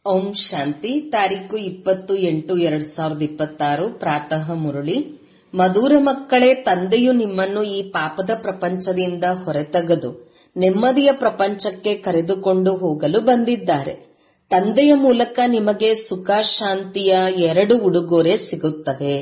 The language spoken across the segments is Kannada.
ಓಂ ಶಾಂತಿ ತಾರೀಕು ಇಪ್ಪತ್ತು ಎಂಟು ಎರಡ್ ಸಾವಿರದ ಇಪ್ಪತ್ತಾರು ಪ್ರಾತಃ ಮುರಳಿ ಮಧುರ ಮಕ್ಕಳೇ ತಂದೆಯು ನಿಮ್ಮನ್ನು ಈ ಪಾಪದ ಪ್ರಪಂಚದಿಂದ ಹೊರತೆಗೆದು ನೆಮ್ಮದಿಯ ಪ್ರಪಂಚಕ್ಕೆ ಕರೆದುಕೊಂಡು ಹೋಗಲು ಬಂದಿದ್ದಾರೆ ತಂದೆಯ ಮೂಲಕ ನಿಮಗೆ ಸುಖ ಶಾಂತಿಯ ಎರಡು ಉಡುಗೊರೆ ಸಿಗುತ್ತವೆ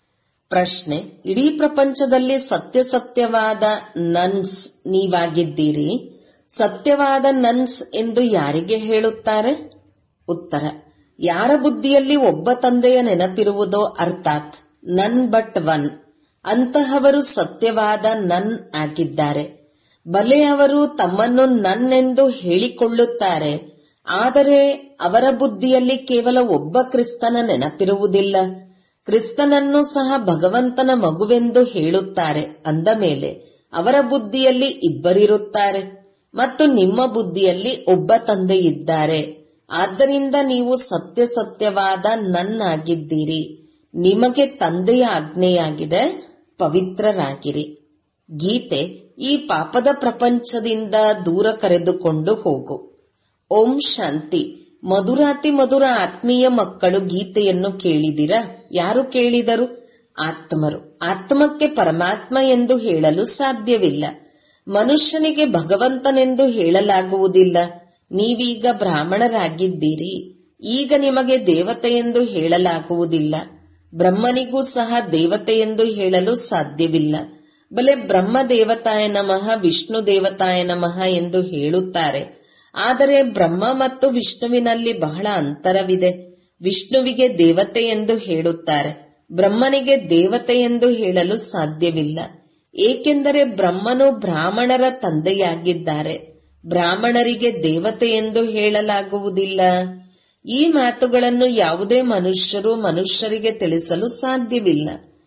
ಪ್ರಶ್ನೆ ಇಡೀ ಪ್ರಪಂಚದಲ್ಲಿ ಸತ್ಯ ಸತ್ಯವಾದ ನನ್ಸ್ ನೀವಾಗಿದ್ದೀರಿ ಸತ್ಯವಾದ ನನ್ಸ್ ಎಂದು ಯಾರಿಗೆ ಹೇಳುತ್ತಾರೆ ಉತ್ತರ ಯಾರ ಬುದ್ಧಿಯಲ್ಲಿ ಒಬ್ಬ ತಂದೆಯ ನೆನಪಿರುವುದೋ ಅರ್ಥಾತ್ ನನ್ ಬಟ್ ಒನ್ ಅಂತಹವರು ಸತ್ಯವಾದ ನನ್ ಆಗಿದ್ದಾರೆ ಬಲೆ ಅವರು ತಮ್ಮನ್ನು ನನ್ ಎಂದು ಹೇಳಿಕೊಳ್ಳುತ್ತಾರೆ ಆದರೆ ಅವರ ಬುದ್ಧಿಯಲ್ಲಿ ಕೇವಲ ಒಬ್ಬ ಕ್ರಿಸ್ತನ ನೆನಪಿರುವುದಿಲ್ಲ ಕ್ರಿಸ್ತನನ್ನು ಸಹ ಭಗವಂತನ ಮಗುವೆಂದು ಹೇಳುತ್ತಾರೆ ಅಂದ ಮೇಲೆ ಅವರ ಬುದ್ಧಿಯಲ್ಲಿ ಇಬ್ಬರಿರುತ್ತಾರೆ ಮತ್ತು ನಿಮ್ಮ ಬುದ್ಧಿಯಲ್ಲಿ ಒಬ್ಬ ತಂದೆ ಇದ್ದಾರೆ ಆದ್ದರಿಂದ ನೀವು ಸತ್ಯ ಸತ್ಯವಾದ ನನ್ನಾಗಿದ್ದೀರಿ ನಿಮಗೆ ತಂದೆಯ ಆಜ್ಞೆಯಾಗಿದೆ ಪವಿತ್ರರಾಗಿರಿ ಗೀತೆ ಈ ಪಾಪದ ಪ್ರಪಂಚದಿಂದ ದೂರ ಕರೆದುಕೊಂಡು ಹೋಗು ಓಂ ಶಾಂತಿ ಮಧುರಾತಿ ಮಧುರ ಆತ್ಮೀಯ ಮಕ್ಕಳು ಗೀತೆಯನ್ನು ಕೇಳಿದಿರಾ ಯಾರು ಕೇಳಿದರು ಆತ್ಮರು ಆತ್ಮಕ್ಕೆ ಪರಮಾತ್ಮ ಎಂದು ಹೇಳಲು ಸಾಧ್ಯವಿಲ್ಲ ಮನುಷ್ಯನಿಗೆ ಭಗವಂತನೆಂದು ಹೇಳಲಾಗುವುದಿಲ್ಲ ನೀವೀಗ ಬ್ರಾಹ್ಮಣರಾಗಿದ್ದೀರಿ ಈಗ ನಿಮಗೆ ದೇವತೆ ಎಂದು ಹೇಳಲಾಗುವುದಿಲ್ಲ ಬ್ರಹ್ಮನಿಗೂ ಸಹ ದೇವತೆ ಎಂದು ಹೇಳಲು ಸಾಧ್ಯವಿಲ್ಲ ಬಲೆ ಬ್ರಹ್ಮ ದೇವತಾಯ ನಮಃ ವಿಷ್ಣು ದೇವತಾಯ ನಮಃ ಎಂದು ಹೇಳುತ್ತಾರೆ ಆದರೆ ಬ್ರಹ್ಮ ಮತ್ತು ವಿಷ್ಣುವಿನಲ್ಲಿ ಬಹಳ ಅಂತರವಿದೆ ವಿಷ್ಣುವಿಗೆ ದೇವತೆ ಎಂದು ಹೇಳುತ್ತಾರೆ ಬ್ರಹ್ಮನಿಗೆ ದೇವತೆ ಎಂದು ಹೇಳಲು ಸಾಧ್ಯವಿಲ್ಲ ಏಕೆಂದರೆ ಬ್ರಹ್ಮನು ಬ್ರಾಹ್ಮಣರ ತಂದೆಯಾಗಿದ್ದಾರೆ ಬ್ರಾಹ್ಮಣರಿಗೆ ದೇವತೆ ಎಂದು ಹೇಳಲಾಗುವುದಿಲ್ಲ ಈ ಮಾತುಗಳನ್ನು ಯಾವುದೇ ಮನುಷ್ಯರು ಮನುಷ್ಯರಿಗೆ ತಿಳಿಸಲು ಸಾಧ್ಯವಿಲ್ಲ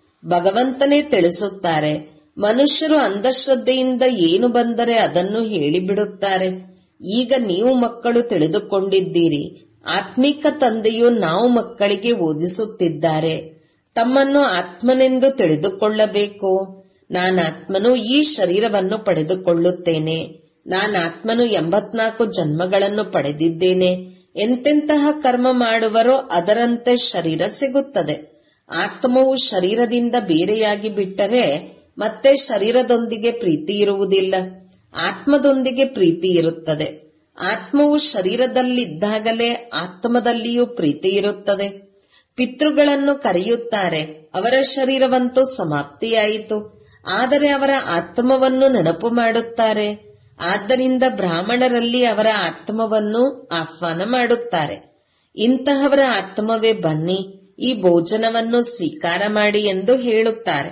ಭಗವಂತನೇ ತಿಳಿಸುತ್ತಾರೆ ಮನುಷ್ಯರು ಅಂಧಶ್ರದ್ಧೆಯಿಂದ ಏನು ಬಂದರೆ ಅದನ್ನು ಹೇಳಿಬಿಡುತ್ತಾರೆ ಈಗ ನೀವು ಮಕ್ಕಳು ತಿಳಿದುಕೊಂಡಿದ್ದೀರಿ ಆತ್ಮಿಕ ತಂದೆಯು ನಾವು ಮಕ್ಕಳಿಗೆ ಓದಿಸುತ್ತಿದ್ದಾರೆ ತಮ್ಮನ್ನು ಆತ್ಮನೆಂದು ತಿಳಿದುಕೊಳ್ಳಬೇಕು ನಾನಾತ್ಮನು ಈ ಶರೀರವನ್ನು ಪಡೆದುಕೊಳ್ಳುತ್ತೇನೆ ನಾನಾತ್ಮನು ಎಂಬತ್ನಾಲ್ಕು ಜನ್ಮಗಳನ್ನು ಪಡೆದಿದ್ದೇನೆ ಎಂತೆಂತಹ ಕರ್ಮ ಮಾಡುವರೋ ಅದರಂತೆ ಶರೀರ ಸಿಗುತ್ತದೆ ಆತ್ಮವು ಶರೀರದಿಂದ ಬೇರೆಯಾಗಿ ಬಿಟ್ಟರೆ ಮತ್ತೆ ಶರೀರದೊಂದಿಗೆ ಪ್ರೀತಿ ಇರುವುದಿಲ್ಲ ಆತ್ಮದೊಂದಿಗೆ ಪ್ರೀತಿ ಇರುತ್ತದೆ ಆತ್ಮವು ಶರೀರದಲ್ಲಿದ್ದಾಗಲೇ ಆತ್ಮದಲ್ಲಿಯೂ ಪ್ರೀತಿ ಇರುತ್ತದೆ ಪಿತೃಗಳನ್ನು ಕರೆಯುತ್ತಾರೆ ಅವರ ಶರೀರವಂತೂ ಸಮಾಪ್ತಿಯಾಯಿತು ಆದರೆ ಅವರ ಆತ್ಮವನ್ನು ನೆನಪು ಮಾಡುತ್ತಾರೆ ಆದ್ದರಿಂದ ಬ್ರಾಹ್ಮಣರಲ್ಲಿ ಅವರ ಆತ್ಮವನ್ನು ಆಹ್ವಾನ ಮಾಡುತ್ತಾರೆ ಇಂತಹವರ ಆತ್ಮವೇ ಬನ್ನಿ ಈ ಭೋಜನವನ್ನು ಸ್ವೀಕಾರ ಮಾಡಿ ಎಂದು ಹೇಳುತ್ತಾರೆ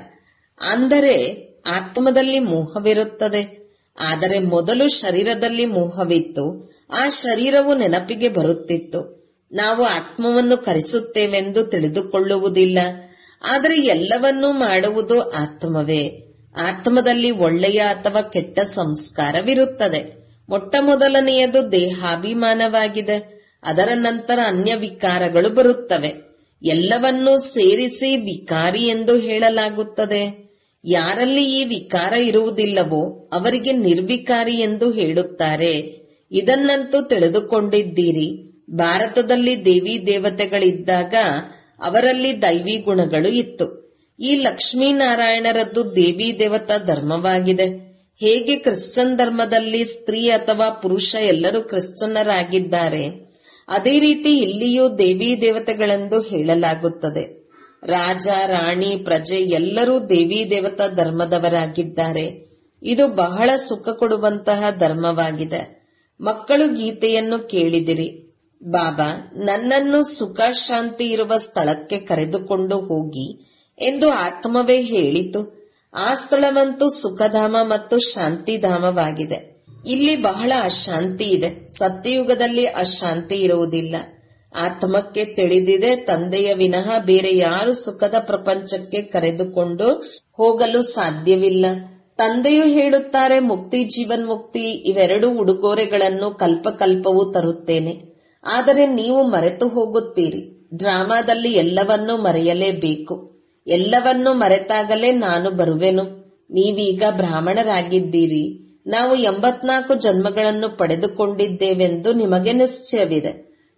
ಅಂದರೆ ಆತ್ಮದಲ್ಲಿ ಮೋಹವಿರುತ್ತದೆ ಆದರೆ ಮೊದಲು ಶರೀರದಲ್ಲಿ ಮೋಹವಿತ್ತು ಆ ಶರೀರವು ನೆನಪಿಗೆ ಬರುತ್ತಿತ್ತು ನಾವು ಆತ್ಮವನ್ನು ಕರೆಸುತ್ತೇವೆಂದು ತಿಳಿದುಕೊಳ್ಳುವುದಿಲ್ಲ ಆದರೆ ಎಲ್ಲವನ್ನೂ ಮಾಡುವುದು ಆತ್ಮವೇ ಆತ್ಮದಲ್ಲಿ ಒಳ್ಳೆಯ ಅಥವಾ ಕೆಟ್ಟ ಸಂಸ್ಕಾರವಿರುತ್ತದೆ ಮೊಟ್ಟ ಮೊದಲನೆಯದು ದೇಹಾಭಿಮಾನವಾಗಿದೆ ಅದರ ನಂತರ ಅನ್ಯ ವಿಕಾರಗಳು ಬರುತ್ತವೆ ಎಲ್ಲವನ್ನೂ ಸೇರಿಸಿ ವಿಕಾರಿ ಎಂದು ಹೇಳಲಾಗುತ್ತದೆ ಯಾರಲ್ಲಿ ಈ ವಿಕಾರ ಇರುವುದಿಲ್ಲವೋ ಅವರಿಗೆ ನಿರ್ವಿಕಾರಿ ಎಂದು ಹೇಳುತ್ತಾರೆ ಇದನ್ನಂತೂ ತಿಳಿದುಕೊಂಡಿದ್ದೀರಿ ಭಾರತದಲ್ಲಿ ದೇವಿ ದೇವತೆಗಳಿದ್ದಾಗ ಅವರಲ್ಲಿ ದೈವಿ ಗುಣಗಳು ಇತ್ತು ಈ ಲಕ್ಷ್ಮೀನಾರಾಯಣರದ್ದು ದೇವಿ ದೇವತಾ ಧರ್ಮವಾಗಿದೆ ಹೇಗೆ ಕ್ರಿಶ್ಚನ್ ಧರ್ಮದಲ್ಲಿ ಸ್ತ್ರೀ ಅಥವಾ ಪುರುಷ ಎಲ್ಲರೂ ಕ್ರಿಶ್ಚನ್ನರಾಗಿದ್ದಾರೆ ಅದೇ ರೀತಿ ಇಲ್ಲಿಯೂ ದೇವಿ ದೇವತೆಗಳೆಂದು ಹೇಳಲಾಗುತ್ತದೆ ರಾಜ ರಾಣಿ ಪ್ರಜೆ ಎಲ್ಲರೂ ದೇವಿ ದೇವತಾ ಧರ್ಮದವರಾಗಿದ್ದಾರೆ ಇದು ಬಹಳ ಸುಖ ಕೊಡುವಂತಹ ಧರ್ಮವಾಗಿದೆ ಮಕ್ಕಳು ಗೀತೆಯನ್ನು ಕೇಳಿದಿರಿ ಬಾಬಾ ನನ್ನನ್ನು ಸುಖ ಶಾಂತಿ ಇರುವ ಸ್ಥಳಕ್ಕೆ ಕರೆದುಕೊಂಡು ಹೋಗಿ ಎಂದು ಆತ್ಮವೇ ಹೇಳಿತು ಆ ಸ್ಥಳವಂತೂ ಸುಖಧಾಮ ಮತ್ತು ಶಾಂತಿಧಾಮವಾಗಿದೆ ಇಲ್ಲಿ ಬಹಳ ಅಶಾಂತಿ ಇದೆ ಸತ್ಯಯುಗದಲ್ಲಿ ಅಶಾಂತಿ ಇರುವುದಿಲ್ಲ ಆತ್ಮಕ್ಕೆ ತಿಳಿದಿದೆ ತಂದೆಯ ವಿನಃ ಬೇರೆ ಯಾರು ಸುಖದ ಪ್ರಪಂಚಕ್ಕೆ ಕರೆದುಕೊಂಡು ಹೋಗಲು ಸಾಧ್ಯವಿಲ್ಲ ತಂದೆಯು ಹೇಳುತ್ತಾರೆ ಮುಕ್ತಿ ಜೀವನ್ ಮುಕ್ತಿ ಇವೆರಡು ಉಡುಗೊರೆಗಳನ್ನು ಕಲ್ಪಕಲ್ಪವೂ ತರುತ್ತೇನೆ ಆದರೆ ನೀವು ಮರೆತು ಹೋಗುತ್ತೀರಿ ಡ್ರಾಮಾದಲ್ಲಿ ಎಲ್ಲವನ್ನೂ ಮರೆಯಲೇಬೇಕು ಎಲ್ಲವನ್ನೂ ಮರೆತಾಗಲೇ ನಾನು ಬರುವೆನು ನೀವೀಗ ಬ್ರಾಹ್ಮಣರಾಗಿದ್ದೀರಿ ನಾವು ಎಂಬತ್ನಾಲ್ಕು ಜನ್ಮಗಳನ್ನು ಪಡೆದುಕೊಂಡಿದ್ದೇವೆಂದು ನಿಮಗೆ ನಿಶ್ಚಯವಿದೆ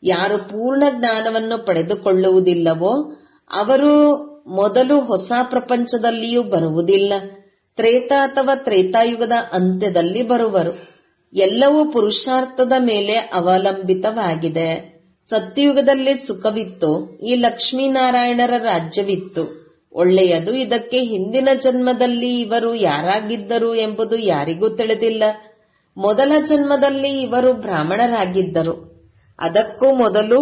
ಯಾರು ಪೂರ್ಣ ಜ್ಞಾನವನ್ನು ಪಡೆದುಕೊಳ್ಳುವುದಿಲ್ಲವೋ ಅವರು ಮೊದಲು ಹೊಸ ಪ್ರಪಂಚದಲ್ಲಿಯೂ ಬರುವುದಿಲ್ಲ ತ್ರೇತ ಅಥವಾ ತ್ರೇತಾಯುಗದ ಅಂತ್ಯದಲ್ಲಿ ಬರುವರು ಎಲ್ಲವೂ ಪುರುಷಾರ್ಥದ ಮೇಲೆ ಅವಲಂಬಿತವಾಗಿದೆ ಸತ್ಯಯುಗದಲ್ಲಿ ಸುಖವಿತ್ತು ಈ ಲಕ್ಷ್ಮೀನಾರಾಯಣರ ರಾಜ್ಯವಿತ್ತು ಒಳ್ಳೆಯದು ಇದಕ್ಕೆ ಹಿಂದಿನ ಜನ್ಮದಲ್ಲಿ ಇವರು ಯಾರಾಗಿದ್ದರು ಎಂಬುದು ಯಾರಿಗೂ ತಿಳಿದಿಲ್ಲ ಮೊದಲ ಜನ್ಮದಲ್ಲಿ ಇವರು ಬ್ರಾಹ್ಮಣರಾಗಿದ್ದರು ಅದಕ್ಕೂ ಮೊದಲು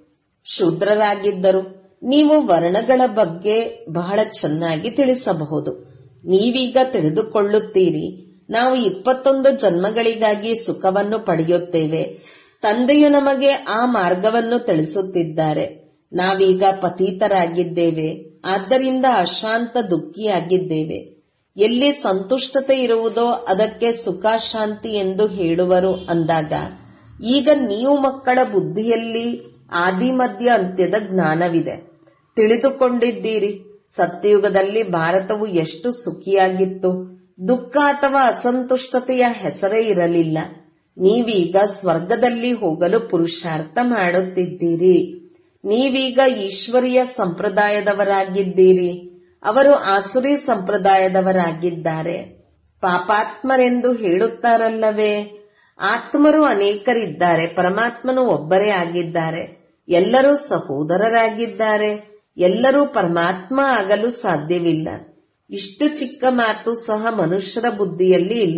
ಶೂದ್ರರಾಗಿದ್ದರು ನೀವು ವರ್ಣಗಳ ಬಗ್ಗೆ ಬಹಳ ಚೆನ್ನಾಗಿ ತಿಳಿಸಬಹುದು ನೀವೀಗ ತಿಳಿದುಕೊಳ್ಳುತ್ತೀರಿ ನಾವು ಇಪ್ಪತ್ತೊಂದು ಜನ್ಮಗಳಿಗಾಗಿ ಸುಖವನ್ನು ಪಡೆಯುತ್ತೇವೆ ತಂದೆಯು ನಮಗೆ ಆ ಮಾರ್ಗವನ್ನು ತಿಳಿಸುತ್ತಿದ್ದಾರೆ ನಾವೀಗ ಪತೀತರಾಗಿದ್ದೇವೆ ಆದ್ದರಿಂದ ಅಶಾಂತ ದುಃಖಿಯಾಗಿದ್ದೇವೆ ಎಲ್ಲಿ ಸಂತುಷ್ಟತೆ ಇರುವುದೋ ಅದಕ್ಕೆ ಸುಖ ಶಾಂತಿ ಎಂದು ಹೇಳುವರು ಅಂದಾಗ ಈಗ ನೀವು ಮಕ್ಕಳ ಬುದ್ಧಿಯಲ್ಲಿ ಆದಿ ಮಧ್ಯ ಅಂತ್ಯದ ಜ್ಞಾನವಿದೆ ತಿಳಿದುಕೊಂಡಿದ್ದೀರಿ ಸತ್ಯಯುಗದಲ್ಲಿ ಭಾರತವು ಎಷ್ಟು ಸುಖಿಯಾಗಿತ್ತು ದುಃಖ ಅಥವಾ ಅಸಂತುಷ್ಟತೆಯ ಹೆಸರೇ ಇರಲಿಲ್ಲ ನೀವೀಗ ಸ್ವರ್ಗದಲ್ಲಿ ಹೋಗಲು ಪುರುಷಾರ್ಥ ಮಾಡುತ್ತಿದ್ದೀರಿ ನೀವೀಗ ಈಶ್ವರೀಯ ಸಂಪ್ರದಾಯದವರಾಗಿದ್ದೀರಿ ಅವರು ಆಸುರಿ ಸಂಪ್ರದಾಯದವರಾಗಿದ್ದಾರೆ ಪಾಪಾತ್ಮರೆಂದು ಹೇಳುತ್ತಾರಲ್ಲವೇ ಆತ್ಮರು ಅನೇಕರಿದ್ದಾರೆ ಪರಮಾತ್ಮನು ಒಬ್ಬರೇ ಆಗಿದ್ದಾರೆ ಎಲ್ಲರೂ ಸಹೋದರರಾಗಿದ್ದಾರೆ ಎಲ್ಲರೂ ಪರಮಾತ್ಮ ಆಗಲು ಸಾಧ್ಯವಿಲ್ಲ ಇಷ್ಟು ಚಿಕ್ಕ ಮಾತು ಸಹ ಮನುಷ್ಯರ ಬುದ್ಧಿಯಲ್ಲಿ ಇಲ್ಲ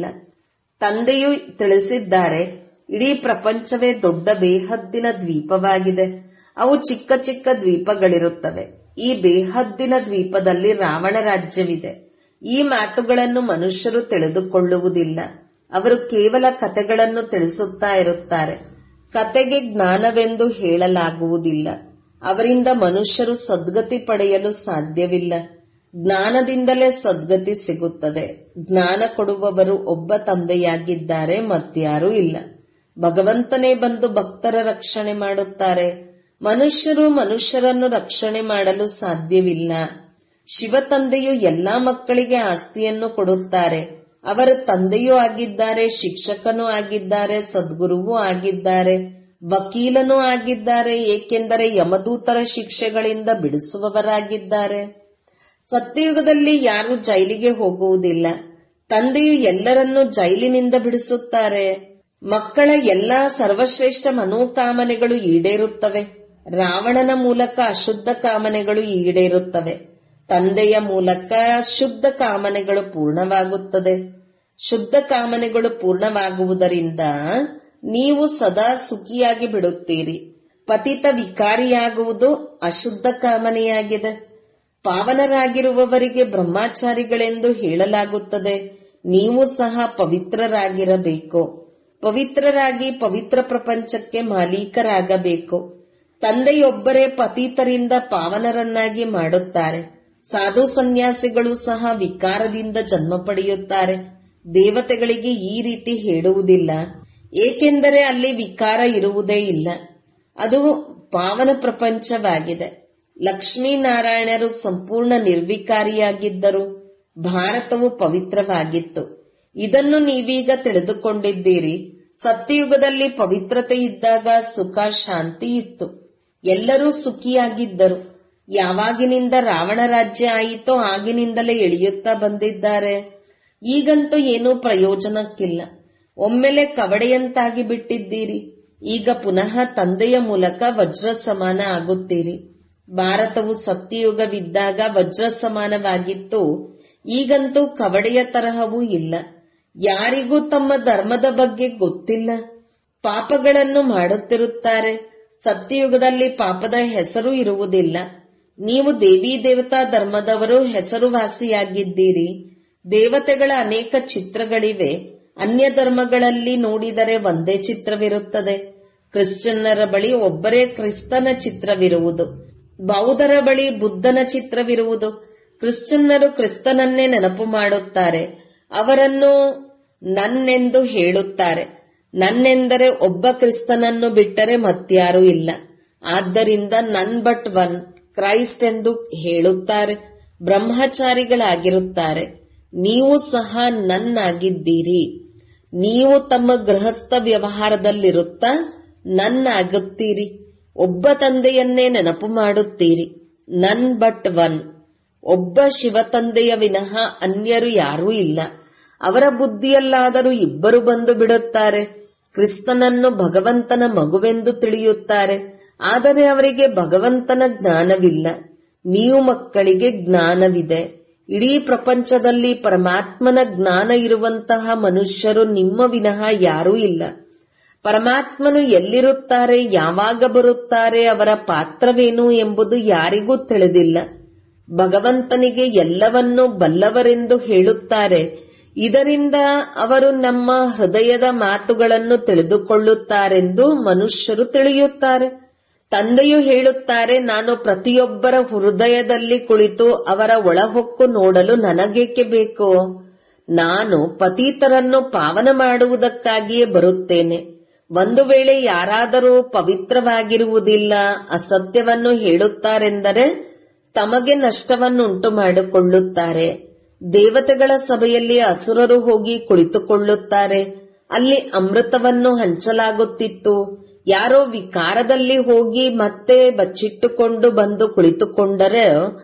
ತಂದೆಯು ತಿಳಿಸಿದ್ದಾರೆ ಇಡೀ ಪ್ರಪಂಚವೇ ದೊಡ್ಡ ಬೇಹದ್ದಿನ ದ್ವೀಪವಾಗಿದೆ ಅವು ಚಿಕ್ಕ ಚಿಕ್ಕ ದ್ವೀಪಗಳಿರುತ್ತವೆ ಈ ಬೇಹದ್ದಿನ ದ್ವೀಪದಲ್ಲಿ ರಾವಣ ರಾಜ್ಯವಿದೆ ಈ ಮಾತುಗಳನ್ನು ಮನುಷ್ಯರು ತಿಳಿದುಕೊಳ್ಳುವುದಿಲ್ಲ ಅವರು ಕೇವಲ ಕತೆಗಳನ್ನು ತಿಳಿಸುತ್ತಾ ಇರುತ್ತಾರೆ ಕತೆಗೆ ಜ್ಞಾನವೆಂದು ಹೇಳಲಾಗುವುದಿಲ್ಲ ಅವರಿಂದ ಮನುಷ್ಯರು ಸದ್ಗತಿ ಪಡೆಯಲು ಸಾಧ್ಯವಿಲ್ಲ ಜ್ಞಾನದಿಂದಲೇ ಸದ್ಗತಿ ಸಿಗುತ್ತದೆ ಜ್ಞಾನ ಕೊಡುವವರು ಒಬ್ಬ ತಂದೆಯಾಗಿದ್ದಾರೆ ಮತ್ಯಾರೂ ಇಲ್ಲ ಭಗವಂತನೇ ಬಂದು ಭಕ್ತರ ರಕ್ಷಣೆ ಮಾಡುತ್ತಾರೆ ಮನುಷ್ಯರು ಮನುಷ್ಯರನ್ನು ರಕ್ಷಣೆ ಮಾಡಲು ಸಾಧ್ಯವಿಲ್ಲ ಶಿವ ತಂದೆಯು ಎಲ್ಲಾ ಮಕ್ಕಳಿಗೆ ಆಸ್ತಿಯನ್ನು ಕೊಡುತ್ತಾರೆ ಅವರ ತಂದೆಯೂ ಆಗಿದ್ದಾರೆ ಶಿಕ್ಷಕನೂ ಆಗಿದ್ದಾರೆ ಸದ್ಗುರುವೂ ಆಗಿದ್ದಾರೆ ವಕೀಲನೂ ಆಗಿದ್ದಾರೆ ಏಕೆಂದರೆ ಯಮದೂತರ ಶಿಕ್ಷೆಗಳಿಂದ ಬಿಡಿಸುವವರಾಗಿದ್ದಾರೆ ಸತ್ಯಯುಗದಲ್ಲಿ ಯಾರು ಜೈಲಿಗೆ ಹೋಗುವುದಿಲ್ಲ ತಂದೆಯು ಎಲ್ಲರನ್ನೂ ಜೈಲಿನಿಂದ ಬಿಡಿಸುತ್ತಾರೆ ಮಕ್ಕಳ ಎಲ್ಲಾ ಸರ್ವಶ್ರೇಷ್ಠ ಮನೋಕಾಮನೆಗಳು ಈಡೇರುತ್ತವೆ ರಾವಣನ ಮೂಲಕ ಅಶುದ್ಧ ಕಾಮನೆಗಳು ಈಡೇರುತ್ತವೆ ತಂದೆಯ ಮೂಲಕ ಶುದ್ಧ ಕಾಮನೆಗಳು ಪೂರ್ಣವಾಗುತ್ತದೆ ಶುದ್ಧ ಕಾಮನೆಗಳು ಪೂರ್ಣವಾಗುವುದರಿಂದ ನೀವು ಸದಾ ಸುಖಿಯಾಗಿ ಬಿಡುತ್ತೀರಿ ಪತಿತ ವಿಕಾರಿಯಾಗುವುದು ಅಶುದ್ಧ ಕಾಮನೆಯಾಗಿದೆ ಪಾವನರಾಗಿರುವವರಿಗೆ ಬ್ರಹ್ಮಚಾರಿಗಳೆಂದು ಹೇಳಲಾಗುತ್ತದೆ ನೀವು ಸಹ ಪವಿತ್ರರಾಗಿರಬೇಕು ಪವಿತ್ರರಾಗಿ ಪವಿತ್ರ ಪ್ರಪಂಚಕ್ಕೆ ಮಾಲೀಕರಾಗಬೇಕು ತಂದೆಯೊಬ್ಬರೇ ಪತೀತರಿಂದ ಪಾವನರನ್ನಾಗಿ ಮಾಡುತ್ತಾರೆ ಸಾಧು ಸನ್ಯಾಸಿಗಳು ಸಹ ವಿಕಾರದಿಂದ ಜನ್ಮ ಪಡೆಯುತ್ತಾರೆ ದೇವತೆಗಳಿಗೆ ಈ ರೀತಿ ಹೇಳುವುದಿಲ್ಲ ಏಕೆಂದರೆ ಅಲ್ಲಿ ವಿಕಾರ ಇರುವುದೇ ಇಲ್ಲ ಅದು ಪಾವನ ಪ್ರಪಂಚವಾಗಿದೆ ಲಕ್ಷ್ಮೀನಾರಾಯಣರು ಸಂಪೂರ್ಣ ನಿರ್ವಿಕಾರಿಯಾಗಿದ್ದರು ಭಾರತವು ಪವಿತ್ರವಾಗಿತ್ತು ಇದನ್ನು ನೀವೀಗ ತಿಳಿದುಕೊಂಡಿದ್ದೀರಿ ಸತ್ಯಯುಗದಲ್ಲಿ ಪವಿತ್ರತೆ ಇದ್ದಾಗ ಸುಖ ಶಾಂತಿ ಇತ್ತು ಎಲ್ಲರೂ ಸುಖಿಯಾಗಿದ್ದರು ಯಾವಾಗಿನಿಂದ ರಾವಣ ರಾಜ್ಯ ಆಯಿತೋ ಆಗಿನಿಂದಲೇ ಎಳೆಯುತ್ತಾ ಬಂದಿದ್ದಾರೆ ಈಗಂತೂ ಏನೂ ಪ್ರಯೋಜನಕ್ಕಿಲ್ಲ ಒಮ್ಮೆಲೆ ಕವಡೆಯಂತಾಗಿ ಬಿಟ್ಟಿದ್ದೀರಿ ಈಗ ಪುನಃ ತಂದೆಯ ಮೂಲಕ ವಜ್ರ ಸಮಾನ ಆಗುತ್ತೀರಿ ಭಾರತವು ಸತ್ಯಯುಗವಿದ್ದಾಗ ವಜ್ರ ಸಮಾನವಾಗಿತ್ತು ಈಗಂತೂ ಕವಡೆಯ ತರಹವೂ ಇಲ್ಲ ಯಾರಿಗೂ ತಮ್ಮ ಧರ್ಮದ ಬಗ್ಗೆ ಗೊತ್ತಿಲ್ಲ ಪಾಪಗಳನ್ನು ಮಾಡುತ್ತಿರುತ್ತಾರೆ ಸತ್ಯಯುಗದಲ್ಲಿ ಪಾಪದ ಹೆಸರು ಇರುವುದಿಲ್ಲ ನೀವು ದೇವಿ ದೇವತಾ ಧರ್ಮದವರು ಹೆಸರುವಾಸಿಯಾಗಿದ್ದೀರಿ ದೇವತೆಗಳ ಅನೇಕ ಚಿತ್ರಗಳಿವೆ ಅನ್ಯ ಧರ್ಮಗಳಲ್ಲಿ ನೋಡಿದರೆ ಒಂದೇ ಚಿತ್ರವಿರುತ್ತದೆ ಕ್ರಿಶ್ಚಿಯನ್ನರ ಬಳಿ ಒಬ್ಬರೇ ಕ್ರಿಸ್ತನ ಚಿತ್ರವಿರುವುದು ಬೌದ್ಧರ ಬಳಿ ಬುದ್ಧನ ಚಿತ್ರವಿರುವುದು ಕ್ರಿಶ್ಚಿಯನ್ನರು ಕ್ರಿಸ್ತನನ್ನೇ ನೆನಪು ಮಾಡುತ್ತಾರೆ ಅವರನ್ನು ನನ್ನೆಂದು ಹೇಳುತ್ತಾರೆ ನನ್ನೆಂದರೆ ಒಬ್ಬ ಕ್ರಿಸ್ತನನ್ನು ಬಿಟ್ಟರೆ ಮತ್ಯಾರೂ ಇಲ್ಲ ಆದ್ದರಿಂದ ನನ್ ಬಟ್ ಒನ್ ಕ್ರೈಸ್ಟ್ ಎಂದು ಹೇಳುತ್ತಾರೆ ಬ್ರಹ್ಮಚಾರಿಗಳಾಗಿರುತ್ತಾರೆ ನೀವು ಸಹ ನನ್ನಾಗಿದ್ದೀರಿ ನೀವು ತಮ್ಮ ಗೃಹಸ್ಥ ವ್ಯವಹಾರದಲ್ಲಿರುತ್ತಾ ನನ್ನಾಗುತ್ತೀರಿ ಒಬ್ಬ ತಂದೆಯನ್ನೇ ನೆನಪು ಮಾಡುತ್ತೀರಿ ನನ್ ಬಟ್ ಒನ್ ಒಬ್ಬ ಶಿವತಂದೆಯ ವಿನಃ ಅನ್ಯರು ಯಾರೂ ಇಲ್ಲ ಅವರ ಬುದ್ಧಿಯಲ್ಲಾದರೂ ಇಬ್ಬರು ಬಂದು ಬಿಡುತ್ತಾರೆ ಕ್ರಿಸ್ತನನ್ನು ಭಗವಂತನ ಮಗುವೆಂದು ತಿಳಿಯುತ್ತಾರೆ ಆದರೆ ಅವರಿಗೆ ಭಗವಂತನ ಜ್ಞಾನವಿಲ್ಲ ನೀವು ಮಕ್ಕಳಿಗೆ ಜ್ಞಾನವಿದೆ ಇಡೀ ಪ್ರಪಂಚದಲ್ಲಿ ಪರಮಾತ್ಮನ ಜ್ಞಾನ ಇರುವಂತಹ ಮನುಷ್ಯರು ನಿಮ್ಮ ವಿನಃ ಯಾರೂ ಇಲ್ಲ ಪರಮಾತ್ಮನು ಎಲ್ಲಿರುತ್ತಾರೆ ಯಾವಾಗ ಬರುತ್ತಾರೆ ಅವರ ಪಾತ್ರವೇನು ಎಂಬುದು ಯಾರಿಗೂ ತಿಳಿದಿಲ್ಲ ಭಗವಂತನಿಗೆ ಎಲ್ಲವನ್ನೂ ಬಲ್ಲವರೆಂದು ಹೇಳುತ್ತಾರೆ ಇದರಿಂದ ಅವರು ನಮ್ಮ ಹೃದಯದ ಮಾತುಗಳನ್ನು ತಿಳಿದುಕೊಳ್ಳುತ್ತಾರೆಂದು ಮನುಷ್ಯರು ತಿಳಿಯುತ್ತಾರೆ ತಂದೆಯು ಹೇಳುತ್ತಾರೆ ನಾನು ಪ್ರತಿಯೊಬ್ಬರ ಹೃದಯದಲ್ಲಿ ಕುಳಿತು ಅವರ ಒಳಹೊಕ್ಕು ನೋಡಲು ನನಗೇಕೆ ಬೇಕು ನಾನು ಪತೀತರನ್ನು ಪಾವನ ಮಾಡುವುದಕ್ಕಾಗಿಯೇ ಬರುತ್ತೇನೆ ಒಂದು ವೇಳೆ ಯಾರಾದರೂ ಪವಿತ್ರವಾಗಿರುವುದಿಲ್ಲ ಅಸತ್ಯವನ್ನು ಹೇಳುತ್ತಾರೆಂದರೆ ತಮಗೆ ನಷ್ಟವನ್ನುಂಟು ಮಾಡಿಕೊಳ್ಳುತ್ತಾರೆ ದೇವತೆಗಳ ಸಭೆಯಲ್ಲಿ ಅಸುರರು ಹೋಗಿ ಕುಳಿತುಕೊಳ್ಳುತ್ತಾರೆ ಅಲ್ಲಿ ಅಮೃತವನ್ನು ಹಂಚಲಾಗುತ್ತಿತ್ತು ಯಾರೋ ವಿಕಾರದಲ್ಲಿ ಹೋಗಿ ಮತ್ತೆ ಬಚ್ಚಿಟ್ಟುಕೊಂಡು ಬಂದು ಕುಳಿತುಕೊಂಡರೆ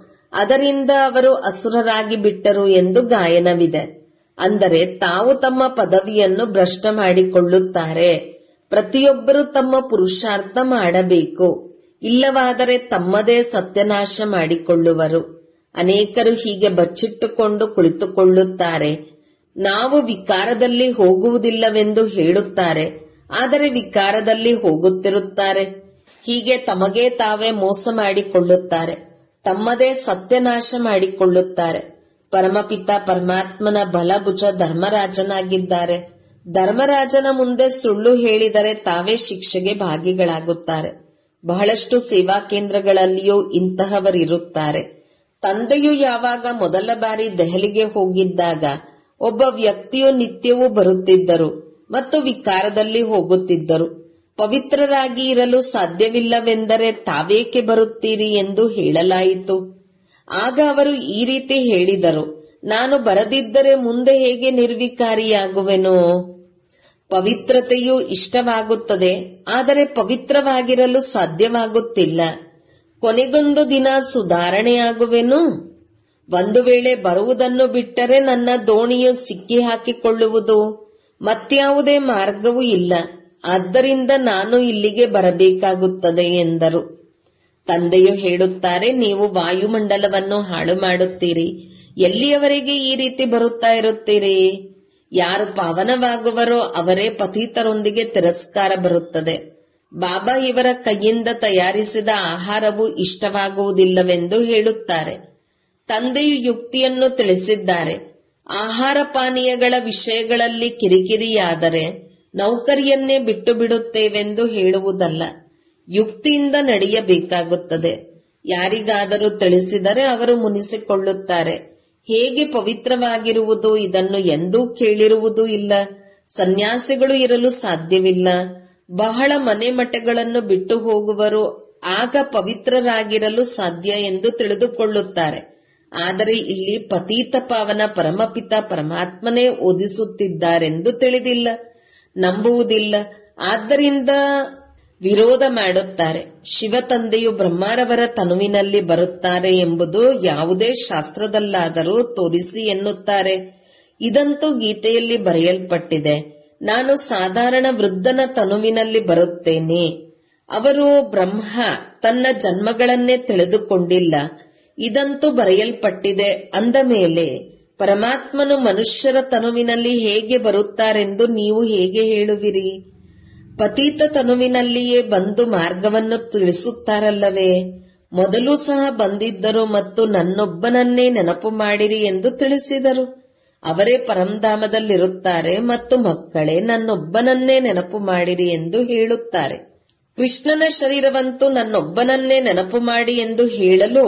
ಅದರಿಂದ ಅವರು ಅಸುರರಾಗಿ ಬಿಟ್ಟರು ಎಂದು ಗಾಯನವಿದೆ ಅಂದರೆ ತಾವು ತಮ್ಮ ಪದವಿಯನ್ನು ಭ್ರಷ್ಟ ಮಾಡಿಕೊಳ್ಳುತ್ತಾರೆ ಪ್ರತಿಯೊಬ್ಬರು ತಮ್ಮ ಪುರುಷಾರ್ಥ ಮಾಡಬೇಕು ಇಲ್ಲವಾದರೆ ತಮ್ಮದೇ ಸತ್ಯನಾಶ ಮಾಡಿಕೊಳ್ಳುವರು ಅನೇಕರು ಹೀಗೆ ಬಚ್ಚಿಟ್ಟುಕೊಂಡು ಕುಳಿತುಕೊಳ್ಳುತ್ತಾರೆ ನಾವು ವಿಕಾರದಲ್ಲಿ ಹೋಗುವುದಿಲ್ಲವೆಂದು ಹೇಳುತ್ತಾರೆ ಆದರೆ ವಿಕಾರದಲ್ಲಿ ಹೋಗುತ್ತಿರುತ್ತಾರೆ ಹೀಗೆ ತಮಗೇ ತಾವೇ ಮೋಸ ಮಾಡಿಕೊಳ್ಳುತ್ತಾರೆ ತಮ್ಮದೇ ಸತ್ಯನಾಶ ಮಾಡಿಕೊಳ್ಳುತ್ತಾರೆ ಪರಮಪಿತ ಪರಮಾತ್ಮನ ಬಲಭುಜ ಧರ್ಮರಾಜನಾಗಿದ್ದಾರೆ ಧರ್ಮರಾಜನ ಮುಂದೆ ಸುಳ್ಳು ಹೇಳಿದರೆ ತಾವೇ ಶಿಕ್ಷೆಗೆ ಭಾಗಿಗಳಾಗುತ್ತಾರೆ ಬಹಳಷ್ಟು ಸೇವಾ ಕೇಂದ್ರಗಳಲ್ಲಿಯೂ ಇಂತಹವರಿರುತ್ತಾರೆ ತಂದೆಯು ಯಾವಾಗ ಮೊದಲ ಬಾರಿ ದೆಹಲಿಗೆ ಹೋಗಿದ್ದಾಗ ಒಬ್ಬ ವ್ಯಕ್ತಿಯು ನಿತ್ಯವೂ ಬರುತ್ತಿದ್ದರು ಮತ್ತು ವಿಕಾರದಲ್ಲಿ ಹೋಗುತ್ತಿದ್ದರು ಪವಿತ್ರರಾಗಿ ಇರಲು ಸಾಧ್ಯವಿಲ್ಲವೆಂದರೆ ತಾವೇಕೆ ಬರುತ್ತೀರಿ ಎಂದು ಹೇಳಲಾಯಿತು ಆಗ ಅವರು ಈ ರೀತಿ ಹೇಳಿದರು ನಾನು ಬರದಿದ್ದರೆ ಮುಂದೆ ಹೇಗೆ ನಿರ್ವಿಕಾರಿಯಾಗುವೆನೋ ಪವಿತ್ರತೆಯು ಇಷ್ಟವಾಗುತ್ತದೆ ಆದರೆ ಪವಿತ್ರವಾಗಿರಲು ಸಾಧ್ಯವಾಗುತ್ತಿಲ್ಲ ಕೊನೆಗೊಂದು ದಿನ ಸುಧಾರಣೆಯಾಗುವೆನು ಒಂದು ವೇಳೆ ಬರುವುದನ್ನು ಬಿಟ್ಟರೆ ನನ್ನ ದೋಣಿಯು ಸಿಕ್ಕಿ ಹಾಕಿಕೊಳ್ಳುವುದು ಮತ್ಯಾವುದೇ ಮಾರ್ಗವೂ ಇಲ್ಲ ಆದ್ದರಿಂದ ನಾನು ಇಲ್ಲಿಗೆ ಬರಬೇಕಾಗುತ್ತದೆ ಎಂದರು ತಂದೆಯು ಹೇಳುತ್ತಾರೆ ನೀವು ವಾಯುಮಂಡಲವನ್ನು ಹಾಳು ಮಾಡುತ್ತೀರಿ ಎಲ್ಲಿಯವರೆಗೆ ಈ ರೀತಿ ಬರುತ್ತಾ ಇರುತ್ತೀರಿ ಯಾರು ಪಾವನವಾಗುವರೋ ಅವರೇ ಪತೀತರೊಂದಿಗೆ ತಿರಸ್ಕಾರ ಬರುತ್ತದೆ ಬಾಬಾ ಇವರ ಕೈಯಿಂದ ತಯಾರಿಸಿದ ಆಹಾರವು ಇಷ್ಟವಾಗುವುದಿಲ್ಲವೆಂದು ಹೇಳುತ್ತಾರೆ ತಂದೆಯು ಯುಕ್ತಿಯನ್ನು ತಿಳಿಸಿದ್ದಾರೆ ಆಹಾರ ಪಾನೀಯಗಳ ವಿಷಯಗಳಲ್ಲಿ ಕಿರಿಕಿರಿಯಾದರೆ ನೌಕರಿಯನ್ನೇ ಬಿಟ್ಟು ಬಿಡುತ್ತೇವೆಂದು ಹೇಳುವುದಲ್ಲ ಯುಕ್ತಿಯಿಂದ ನಡೆಯಬೇಕಾಗುತ್ತದೆ ಯಾರಿಗಾದರೂ ತಿಳಿಸಿದರೆ ಅವರು ಮುನಿಸಿಕೊಳ್ಳುತ್ತಾರೆ ಹೇಗೆ ಪವಿತ್ರವಾಗಿರುವುದು ಇದನ್ನು ಎಂದೂ ಕೇಳಿರುವುದೂ ಇಲ್ಲ ಸನ್ಯಾಸಿಗಳು ಇರಲು ಸಾಧ್ಯವಿಲ್ಲ ಬಹಳ ಮನೆ ಮಠಗಳನ್ನು ಬಿಟ್ಟು ಹೋಗುವರು ಆಗ ಪವಿತ್ರರಾಗಿರಲು ಸಾಧ್ಯ ಎಂದು ತಿಳಿದುಕೊಳ್ಳುತ್ತಾರೆ ಆದರೆ ಇಲ್ಲಿ ಪತೀತ ಪಾವನ ಪರಮಪಿತ ಪರಮಾತ್ಮನೇ ಓದಿಸುತ್ತಿದ್ದಾರೆಂದು ತಿಳಿದಿಲ್ಲ ನಂಬುವುದಿಲ್ಲ ಆದ್ದರಿಂದ ವಿರೋಧ ಮಾಡುತ್ತಾರೆ ಶಿವ ತಂದೆಯು ಬ್ರಹ್ಮಾರವರ ತನುವಿನಲ್ಲಿ ಬರುತ್ತಾರೆ ಎಂಬುದು ಯಾವುದೇ ಶಾಸ್ತ್ರದಲ್ಲಾದರೂ ತೋರಿಸಿ ಎನ್ನುತ್ತಾರೆ ಇದಂತೂ ಗೀತೆಯಲ್ಲಿ ಬರೆಯಲ್ಪಟ್ಟಿದೆ ನಾನು ಸಾಧಾರಣ ವೃದ್ಧನ ತನುವಿನಲ್ಲಿ ಬರುತ್ತೇನೆ ಅವರು ಬ್ರಹ್ಮ ತನ್ನ ಜನ್ಮಗಳನ್ನೇ ತಿಳಿದುಕೊಂಡಿಲ್ಲ ಇದಂತೂ ಬರೆಯಲ್ಪಟ್ಟಿದೆ ಅಂದ ಮೇಲೆ ಪರಮಾತ್ಮನು ಮನುಷ್ಯರ ತನುವಿನಲ್ಲಿ ಹೇಗೆ ಬರುತ್ತಾರೆಂದು ನೀವು ಹೇಗೆ ಹೇಳುವಿರಿ ಪತೀತ ತನುವಿನಲ್ಲಿಯೇ ಬಂದು ಮಾರ್ಗವನ್ನು ತಿಳಿಸುತ್ತಾರಲ್ಲವೇ ಮೊದಲು ಸಹ ಬಂದಿದ್ದರು ಮತ್ತು ನನ್ನೊಬ್ಬನನ್ನೇ ನೆನಪು ಮಾಡಿರಿ ಎಂದು ತಿಳಿಸಿದರು ಅವರೇ ಪರಂಧಾಮದಲ್ಲಿರುತ್ತಾರೆ ಮತ್ತು ಮಕ್ಕಳೇ ನನ್ನೊಬ್ಬನನ್ನೇ ನೆನಪು ಮಾಡಿರಿ ಎಂದು ಹೇಳುತ್ತಾರೆ ಕೃಷ್ಣನ ಶರೀರವಂತೂ ನನ್ನೊಬ್ಬನನ್ನೇ ನೆನಪು ಮಾಡಿ ಎಂದು ಹೇಳಲು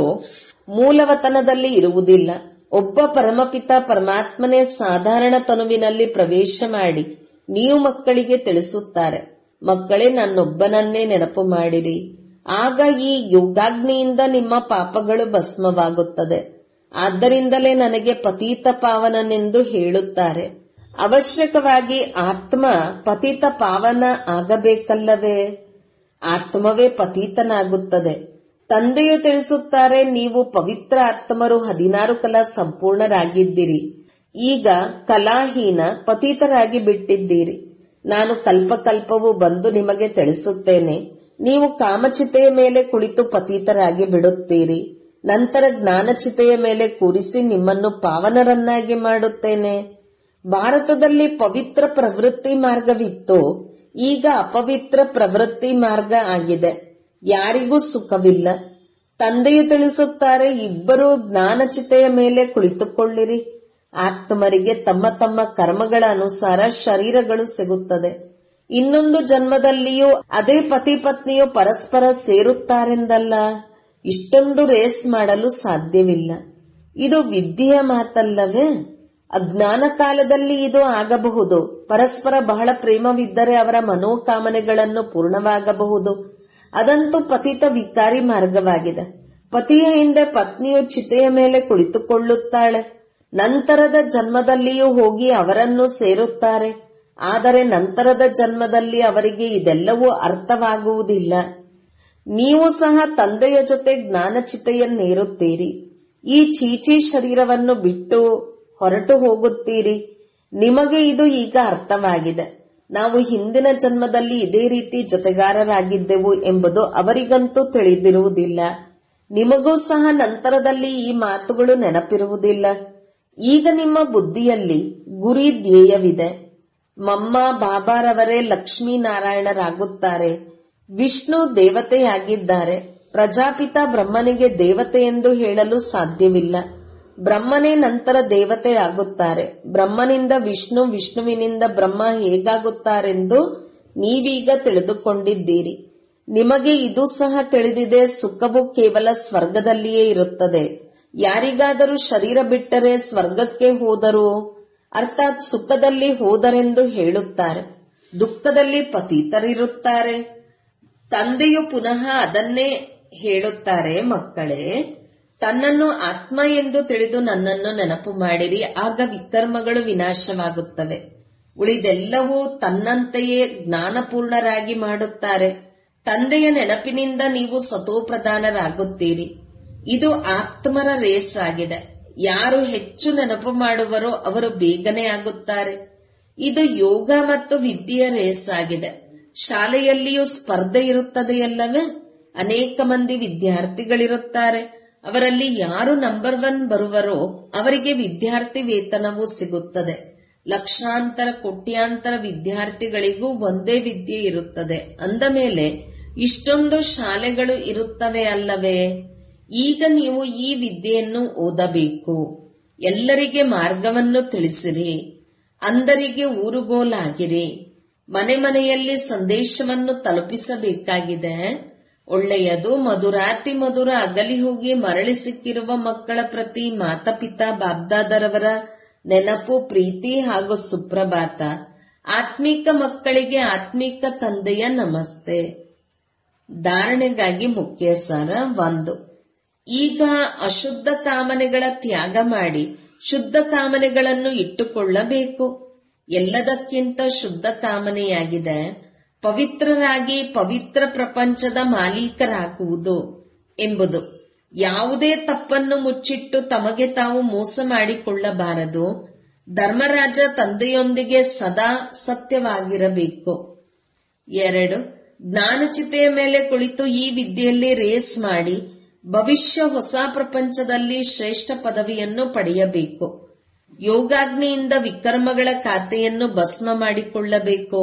ಮೂಲವತನದಲ್ಲಿ ಇರುವುದಿಲ್ಲ ಒಬ್ಬ ಪರಮಪಿತ ಪರಮಾತ್ಮನೇ ಸಾಧಾರಣ ತನುವಿನಲ್ಲಿ ಪ್ರವೇಶ ಮಾಡಿ ನೀವು ಮಕ್ಕಳಿಗೆ ತಿಳಿಸುತ್ತಾರೆ ಮಕ್ಕಳೇ ನನ್ನೊಬ್ಬನನ್ನೇ ನೆನಪು ಮಾಡಿರಿ ಆಗ ಈ ಯೋಗಾಗ್ನಿಯಿಂದ ನಿಮ್ಮ ಪಾಪಗಳು ಭಸ್ಮವಾಗುತ್ತದೆ ಆದ್ದರಿಂದಲೇ ನನಗೆ ಪತೀತ ಪಾವನನೆಂದು ಹೇಳುತ್ತಾರೆ ಅವಶ್ಯಕವಾಗಿ ಆತ್ಮ ಪತಿತ ಪಾವನ ಆಗಬೇಕಲ್ಲವೇ ಆತ್ಮವೇ ಪತೀತನಾಗುತ್ತದೆ ತಂದೆಯು ತಿಳಿಸುತ್ತಾರೆ ನೀವು ಪವಿತ್ರ ಆತ್ಮರು ಹದಿನಾರು ಕಲಾ ಸಂಪೂರ್ಣರಾಗಿದ್ದೀರಿ ಈಗ ಕಲಾಹೀನ ಪತೀತರಾಗಿ ಬಿಟ್ಟಿದ್ದೀರಿ ನಾನು ಕಲ್ಪಕಲ್ಪವು ಬಂದು ನಿಮಗೆ ತಿಳಿಸುತ್ತೇನೆ ನೀವು ಕಾಮಚಿತೆಯ ಮೇಲೆ ಕುಳಿತು ಪತೀತರಾಗಿ ಬಿಡುತ್ತೀರಿ ನಂತರ ಜ್ಞಾನಚಿತೆಯ ಮೇಲೆ ಕೂರಿಸಿ ನಿಮ್ಮನ್ನು ಪಾವನರನ್ನಾಗಿ ಮಾಡುತ್ತೇನೆ ಭಾರತದಲ್ಲಿ ಪವಿತ್ರ ಪ್ರವೃತ್ತಿ ಮಾರ್ಗವಿತ್ತು ಈಗ ಅಪವಿತ್ರ ಪ್ರವೃತ್ತಿ ಮಾರ್ಗ ಆಗಿದೆ ಯಾರಿಗೂ ಸುಖವಿಲ್ಲ ತಂದೆಯು ತಿಳಿಸುತ್ತಾರೆ ಇಬ್ಬರು ಜ್ಞಾನಚಿತೆಯ ಮೇಲೆ ಕುಳಿತುಕೊಳ್ಳಿರಿ ಆತ್ಮರಿಗೆ ತಮ್ಮ ತಮ್ಮ ಕರ್ಮಗಳ ಅನುಸಾರ ಶರೀರಗಳು ಸಿಗುತ್ತದೆ ಇನ್ನೊಂದು ಜನ್ಮದಲ್ಲಿಯೂ ಅದೇ ಪತಿ ಪತ್ನಿಯು ಪರಸ್ಪರ ಸೇರುತ್ತಾರೆಂದಲ್ಲ ಇಷ್ಟೊಂದು ರೇಸ್ ಮಾಡಲು ಸಾಧ್ಯವಿಲ್ಲ ಇದು ವಿದ್ಯೆಯ ಮಾತಲ್ಲವೇ ಅಜ್ಞಾನ ಕಾಲದಲ್ಲಿ ಇದು ಆಗಬಹುದು ಪರಸ್ಪರ ಬಹಳ ಪ್ರೇಮವಿದ್ದರೆ ಅವರ ಮನೋಕಾಮನೆಗಳನ್ನು ಪೂರ್ಣವಾಗಬಹುದು ಅದಂತೂ ಪತಿತ ವಿಕಾರಿ ಮಾರ್ಗವಾಗಿದೆ ಪತಿಯ ಹಿಂದೆ ಪತ್ನಿಯು ಚಿತೆಯ ಮೇಲೆ ಕುಳಿತುಕೊಳ್ಳುತ್ತಾಳೆ ನಂತರದ ಜನ್ಮದಲ್ಲಿಯೂ ಹೋಗಿ ಅವರನ್ನು ಸೇರುತ್ತಾರೆ ಆದರೆ ನಂತರದ ಜನ್ಮದಲ್ಲಿ ಅವರಿಗೆ ಇದೆಲ್ಲವೂ ಅರ್ಥವಾಗುವುದಿಲ್ಲ ನೀವು ಸಹ ತಂದೆಯ ಜೊತೆ ಜ್ಞಾನಚಿತೆಯನ್ನೇರುತ್ತೀರಿ ಈ ಚೀಚಿ ಶರೀರವನ್ನು ಬಿಟ್ಟು ಹೊರಟು ಹೋಗುತ್ತೀರಿ ನಿಮಗೆ ಇದು ಈಗ ಅರ್ಥವಾಗಿದೆ ನಾವು ಹಿಂದಿನ ಜನ್ಮದಲ್ಲಿ ಇದೇ ರೀತಿ ಜೊತೆಗಾರರಾಗಿದ್ದೆವು ಎಂಬುದು ಅವರಿಗಂತೂ ತಿಳಿದಿರುವುದಿಲ್ಲ ನಿಮಗೂ ಸಹ ನಂತರದಲ್ಲಿ ಈ ಮಾತುಗಳು ನೆನಪಿರುವುದಿಲ್ಲ ಈಗ ನಿಮ್ಮ ಬುದ್ಧಿಯಲ್ಲಿ ಗುರಿ ಧ್ಯೇಯವಿದೆ ಮಮ್ಮ ಬಾಬಾರವರೇ ಲಕ್ಷ್ಮೀನಾರಾಯಣರಾಗುತ್ತಾರೆ ವಿಷ್ಣು ದೇವತೆಯಾಗಿದ್ದಾರೆ ಪ್ರಜಾಪಿತ ಬ್ರಹ್ಮನಿಗೆ ದೇವತೆ ಎಂದು ಹೇಳಲು ಸಾಧ್ಯವಿಲ್ಲ ಬ್ರಹ್ಮನೇ ನಂತರ ದೇವತೆಯಾಗುತ್ತಾರೆ ಬ್ರಹ್ಮನಿಂದ ವಿಷ್ಣು ವಿಷ್ಣುವಿನಿಂದ ಬ್ರಹ್ಮ ಹೇಗಾಗುತ್ತಾರೆಂದು ನೀವೀಗ ತಿಳಿದುಕೊಂಡಿದ್ದೀರಿ ನಿಮಗೆ ಇದು ಸಹ ತಿಳಿದಿದೆ ಸುಖವು ಕೇವಲ ಸ್ವರ್ಗದಲ್ಲಿಯೇ ಇರುತ್ತದೆ ಯಾರಿಗಾದರೂ ಶರೀರ ಬಿಟ್ಟರೆ ಸ್ವರ್ಗಕ್ಕೆ ಹೋದರು ಅರ್ಥಾತ್ ಸುಖದಲ್ಲಿ ಹೋದರೆಂದು ಹೇಳುತ್ತಾರೆ ದುಃಖದಲ್ಲಿ ಪತೀತರಿರುತ್ತಾರೆ ತಂದೆಯು ಪುನಃ ಅದನ್ನೇ ಹೇಳುತ್ತಾರೆ ಮಕ್ಕಳೇ ತನ್ನನ್ನು ಆತ್ಮ ಎಂದು ತಿಳಿದು ನನ್ನನ್ನು ನೆನಪು ಮಾಡಿರಿ ಆಗ ವಿಕರ್ಮಗಳು ವಿನಾಶವಾಗುತ್ತವೆ ಉಳಿದೆಲ್ಲವೂ ತನ್ನಂತೆಯೇ ಜ್ಞಾನಪೂರ್ಣರಾಗಿ ಮಾಡುತ್ತಾರೆ ತಂದೆಯ ನೆನಪಿನಿಂದ ನೀವು ಸತೋಪ್ರಧಾನರಾಗುತ್ತೀರಿ ಇದು ಆತ್ಮರ ರೇಸ್ ಆಗಿದೆ ಯಾರು ಹೆಚ್ಚು ನೆನಪು ಮಾಡುವರೋ ಅವರು ಬೇಗನೆ ಆಗುತ್ತಾರೆ ಇದು ಯೋಗ ಮತ್ತು ವಿದ್ಯೆಯ ರೇಸ್ ಆಗಿದೆ ಶಾಲೆಯಲ್ಲಿಯೂ ಸ್ಪರ್ಧೆ ಇರುತ್ತದೆಯಲ್ಲವೇ ಅನೇಕ ಮಂದಿ ವಿದ್ಯಾರ್ಥಿಗಳಿರುತ್ತಾರೆ ಅವರಲ್ಲಿ ಯಾರು ನಂಬರ್ ಒನ್ ಬರುವರೋ ಅವರಿಗೆ ವಿದ್ಯಾರ್ಥಿ ವೇತನವೂ ಸಿಗುತ್ತದೆ ಲಕ್ಷಾಂತರ ಕೋಟ್ಯಾಂತರ ವಿದ್ಯಾರ್ಥಿಗಳಿಗೂ ಒಂದೇ ವಿದ್ಯೆ ಇರುತ್ತದೆ ಅಂದ ಮೇಲೆ ಇಷ್ಟೊಂದು ಶಾಲೆಗಳು ಇರುತ್ತವೆ ಅಲ್ಲವೇ ಈಗ ನೀವು ಈ ವಿದ್ಯೆಯನ್ನು ಓದಬೇಕು ಎಲ್ಲರಿಗೆ ಮಾರ್ಗವನ್ನು ತಿಳಿಸಿರಿ ಅಂದರಿಗೆ ಊರುಗೋಲಾಗಿರಿ ಮನೆ ಮನೆಯಲ್ಲಿ ಸಂದೇಶವನ್ನು ತಲುಪಿಸಬೇಕಾಗಿದೆ ಒಳ್ಳೆಯದು ಮಧುರಾತಿ ಮಧುರ ಅಗಲಿ ಹೋಗಿ ಮರಳಿ ಸಿಕ್ಕಿರುವ ಮಕ್ಕಳ ಪ್ರತಿ ಮಾತಾಪಿತಾ ಬಾಬ್ದಾದರವರ ನೆನಪು ಪ್ರೀತಿ ಹಾಗೂ ಸುಪ್ರಭಾತ ಆತ್ಮಿಕ ಮಕ್ಕಳಿಗೆ ಆತ್ಮಿಕ ತಂದೆಯ ನಮಸ್ತೆ ಧಾರಣೆಗಾಗಿ ಮುಖ್ಯ ಸಾರ ಒಂದು ಈಗ ಅಶುದ್ಧ ಕಾಮನೆಗಳ ತ್ಯಾಗ ಮಾಡಿ ಶುದ್ಧ ಕಾಮನೆಗಳನ್ನು ಇಟ್ಟುಕೊಳ್ಳಬೇಕು ಎಲ್ಲದಕ್ಕಿಂತ ಶುದ್ಧ ಕಾಮನೆಯಾಗಿದೆ ಪವಿತ್ರರಾಗಿ ಪವಿತ್ರ ಪ್ರಪಂಚದ ಮಾಲೀಕರಾಗುವುದು ಎಂಬುದು ಯಾವುದೇ ತಪ್ಪನ್ನು ಮುಚ್ಚಿಟ್ಟು ತಮಗೆ ತಾವು ಮೋಸ ಮಾಡಿಕೊಳ್ಳಬಾರದು ಧರ್ಮರಾಜ ತಂದೆಯೊಂದಿಗೆ ಸದಾ ಸತ್ಯವಾಗಿರಬೇಕು ಎರಡು ಜ್ಞಾನಚಿತೆಯ ಮೇಲೆ ಕುಳಿತು ಈ ವಿದ್ಯೆಯಲ್ಲಿ ರೇಸ್ ಮಾಡಿ ಭವಿಷ್ಯ ಹೊಸ ಪ್ರಪಂಚದಲ್ಲಿ ಶ್ರೇಷ್ಠ ಪದವಿಯನ್ನು ಪಡೆಯಬೇಕು ಯೋಗಾಗ್ನಿಯಿಂದ ವಿಕರ್ಮಗಳ ಖಾತೆಯನ್ನು ಭಸ್ಮ ಮಾಡಿಕೊಳ್ಳಬೇಕು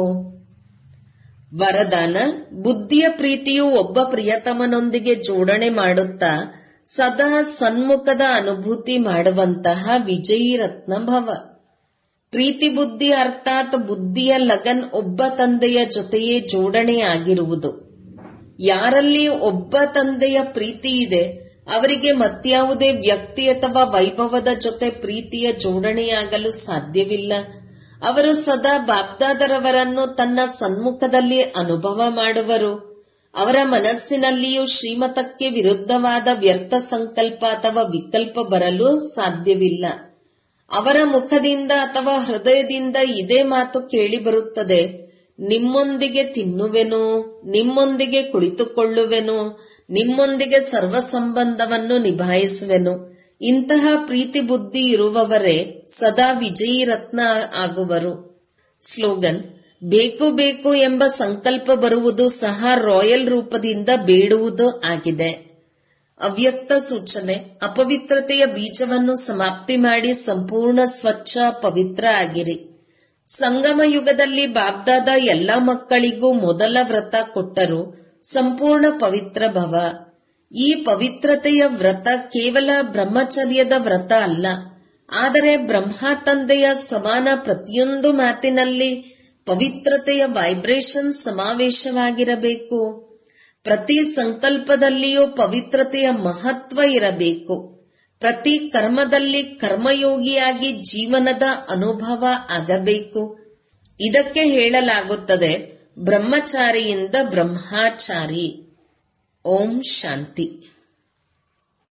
ವರದಾನ ಬುದ್ಧಿಯ ಪ್ರೀತಿಯು ಒಬ್ಬ ಪ್ರಿಯತಮನೊಂದಿಗೆ ಜೋಡಣೆ ಮಾಡುತ್ತಾ ಸದಾ ಸನ್ಮುಖದ ಅನುಭೂತಿ ಮಾಡುವಂತಹ ವಿಜಯಿ ರತ್ನ ಭವ ಪ್ರೀತಿ ಬುದ್ಧಿ ಅರ್ಥಾತ್ ಬುದ್ಧಿಯ ಲಗನ್ ಒಬ್ಬ ತಂದೆಯ ಜೊತೆಯೇ ಜೋಡಣೆಯಾಗಿರುವುದು ಯಾರಲ್ಲಿ ಒಬ್ಬ ತಂದೆಯ ಪ್ರೀತಿ ಇದೆ ಅವರಿಗೆ ಮತ್ಯಾವುದೇ ವ್ಯಕ್ತಿ ಅಥವಾ ವೈಭವದ ಜೊತೆ ಪ್ರೀತಿಯ ಜೋಡಣೆಯಾಗಲು ಸಾಧ್ಯವಿಲ್ಲ ಅವರು ಸದಾ ಬಾಬ್ದಾದರವರನ್ನು ತನ್ನ ಸನ್ಮುಖದಲ್ಲಿ ಅನುಭವ ಮಾಡುವರು ಅವರ ಮನಸ್ಸಿನಲ್ಲಿಯೂ ಶ್ರೀಮತಕ್ಕೆ ವಿರುದ್ಧವಾದ ವ್ಯರ್ಥ ಸಂಕಲ್ಪ ಅಥವಾ ವಿಕಲ್ಪ ಬರಲು ಸಾಧ್ಯವಿಲ್ಲ ಅವರ ಮುಖದಿಂದ ಅಥವಾ ಹೃದಯದಿಂದ ಇದೇ ಮಾತು ಕೇಳಿ ಬರುತ್ತದೆ ನಿಮ್ಮೊಂದಿಗೆ ತಿನ್ನುವೆನು ನಿಮ್ಮೊಂದಿಗೆ ಕುಳಿತುಕೊಳ್ಳುವೆನು ನಿಮ್ಮೊಂದಿಗೆ ಸರ್ವ ಸಂಬಂಧವನ್ನು ನಿಭಾಯಿಸುವೆನು ಇಂತಹ ಪ್ರೀತಿ ಬುದ್ಧಿ ಇರುವವರೇ ಸದಾ ವಿಜಯಿ ರತ್ನ ಆಗುವರು ಸ್ಲೋಗನ್ ಬೇಕು ಬೇಕು ಎಂಬ ಸಂಕಲ್ಪ ಬರುವುದು ಸಹ ರಾಯಲ್ ರೂಪದಿಂದ ಬೇಡುವುದು ಆಗಿದೆ ಅವ್ಯಕ್ತ ಸೂಚನೆ ಅಪವಿತ್ರತೆಯ ಬೀಜವನ್ನು ಸಮಾಪ್ತಿ ಮಾಡಿ ಸಂಪೂರ್ಣ ಸ್ವಚ್ಛ ಪವಿತ್ರ ಆಗಿರಿ ಸಂಗಮ ಯುಗದಲ್ಲಿ ಬಾಬ್ದಾದ ಎಲ್ಲ ಮಕ್ಕಳಿಗೂ ಮೊದಲ ವ್ರತ ಕೊಟ್ಟರು ಸಂಪೂರ್ಣ ಪವಿತ್ರ ಭವ ಈ ಪವಿತ್ರತೆಯ ವ್ರತ ಕೇವಲ ಬ್ರಹ್ಮಚರ್ಯದ ವ್ರತ ಅಲ್ಲ ಆದರೆ ಬ್ರಹ್ಮ ತಂದೆಯ ಸಮಾನ ಪ್ರತಿಯೊಂದು ಮಾತಿನಲ್ಲಿ ಪವಿತ್ರತೆಯ ವೈಬ್ರೇಷನ್ ಸಮಾವೇಶವಾಗಿರಬೇಕು ಪ್ರತಿ ಸಂಕಲ್ಪದಲ್ಲಿಯೂ ಪವಿತ್ರತೆಯ ಮಹತ್ವ ಇರಬೇಕು ಪ್ರತಿ ಕರ್ಮದಲ್ಲಿ ಕರ್ಮಯೋಗಿಯಾಗಿ ಜೀವನದ ಅನುಭವ ಆಗಬೇಕು ಇದಕ್ಕೆ ಹೇಳಲಾಗುತ್ತದೆ ಬ್ರಹ್ಮಚಾರಿಯಿಂದ ಬ್ರಹ್ಮಚಾರಿ ಓಂ ಶಾಂತಿ